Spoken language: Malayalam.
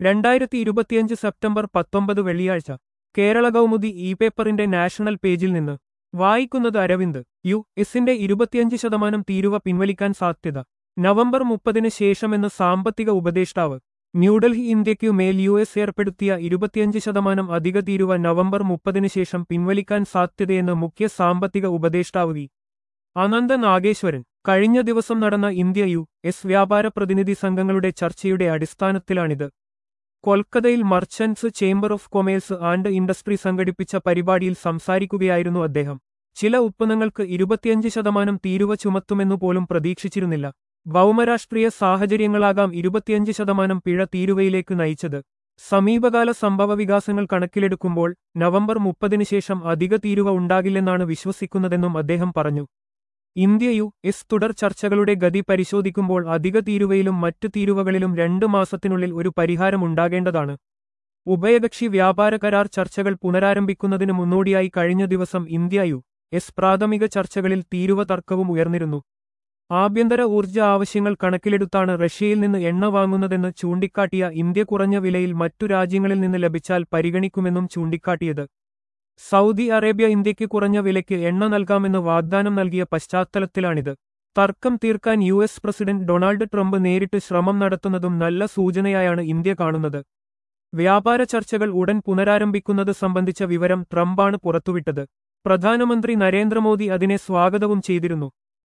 രണ്ടായിരത്തി ഇരുപത്തിയഞ്ച് സെപ്റ്റംബർ പത്തൊമ്പത് വെള്ളിയാഴ്ച കേരള കൗമുദി ഇ പേപ്പറിന്റെ നാഷണൽ പേജിൽ നിന്ന് വായിക്കുന്നത് അരവിന്ദ് യു എസിന്റെ ഇരുപത്തിയഞ്ച് ശതമാനം തീരുവ പിൻവലിക്കാൻ സാധ്യത നവംബർ മുപ്പതിന് ശേഷമെന്ന് സാമ്പത്തിക ഉപദേഷ്ടാവ് ന്യൂഡൽഹി ഇന്ത്യയ്ക്കു മേൽ യു എസ് ഏർപ്പെടുത്തിയ ഇരുപത്തിയഞ്ച് ശതമാനം അധിക തീരുവ നവംബർ മുപ്പതിന് ശേഷം പിൻവലിക്കാൻ സാധ്യതയെന്ന് മുഖ്യ സാമ്പത്തിക ഉപദേഷ്ടാവ് വി അനന്ത നാഗേശ്വരൻ കഴിഞ്ഞ ദിവസം നടന്ന ഇന്ത്യ യു എസ് വ്യാപാര പ്രതിനിധി സംഘങ്ങളുടെ ചർച്ചയുടെ അടിസ്ഥാനത്തിലാണിത് കൊൽക്കത്തയിൽ merchants chamber of commerce and industry സംഘടിപ്പിച്ച പരിപാടിയിൽ സംസാരിക്കുകയായിരുന്നു അദ്ദേഹം ചില ഉത്പന്നങ്ങൾക്ക് ഇരുപത്തിയഞ്ച് ശതമാനം തീരുവ ചുമത്തുമെന്നു പോലും പ്രതീക്ഷിച്ചിരുന്നില്ല ഭൗമരാഷ്ട്രീയ സാഹചര്യങ്ങളാകാം ഇരുപത്തിയഞ്ച് ശതമാനം പിഴ തീരുവയിലേക്ക് നയിച്ചത് സമീപകാല സംഭവ വികാസങ്ങൾ കണക്കിലെടുക്കുമ്പോൾ നവംബർ മുപ്പതിന് ശേഷം അധിക തീരുവ ഉണ്ടാകില്ലെന്നാണ് വിശ്വസിക്കുന്നതെന്നും അദ്ദേഹം പറഞ്ഞു ഇന്ത്യ യു എസ് തുടർ ചർച്ചകളുടെ ഗതി പരിശോധിക്കുമ്പോൾ അധിക തീരുവയിലും മറ്റു തീരുവകളിലും രണ്ടു മാസത്തിനുള്ളിൽ ഒരു പരിഹാരമുണ്ടാകേണ്ടതാണ് ഉഭയകക്ഷി വ്യാപാര കരാർ ചർച്ചകൾ പുനരാരംഭിക്കുന്നതിന് മുന്നോടിയായി കഴിഞ്ഞ ദിവസം ഇന്ത്യ യു എസ് പ്രാഥമിക ചർച്ചകളിൽ തീരുവ തർക്കവും ഉയർന്നിരുന്നു ആഭ്യന്തര ഊർജ്ജ ആവശ്യങ്ങൾ കണക്കിലെടുത്താണ് റഷ്യയിൽ നിന്ന് എണ്ണ വാങ്ങുന്നതെന്ന് ചൂണ്ടിക്കാട്ടിയ ഇന്ത്യ കുറഞ്ഞ വിലയിൽ മറ്റു രാജ്യങ്ങളിൽ നിന്ന് ലഭിച്ചാൽ പരിഗണിക്കുമെന്നും ചൂണ്ടിക്കാട്ടിയത് സൗദി അറേബ്യ ഇന്ത്യയ്ക്ക് കുറഞ്ഞ വിലയ്ക്ക് എണ്ണ നൽകാമെന്ന് വാഗ്ദാനം നൽകിയ പശ്ചാത്തലത്തിലാണിത് തർക്കം തീർക്കാൻ U S president Donald Trump നേരിട്ട് ശ്രമം നടത്തുന്നതും നല്ല സൂചനയായാണ് ഇന്ത്യ കാണുന്നത് വ്യാപാര ചർച്ചകൾ ഉടൻ പുനരാരംഭിക്കുന്നത് സംബന്ധിച്ച വിവരം ട്രംപാണ് പുറത്തുവിട്ടത് പ്രധാനമന്ത്രി നരേന്ദ്രമോദി അതിനെ സ്വാഗതവും ചെയ്തിരുന്നു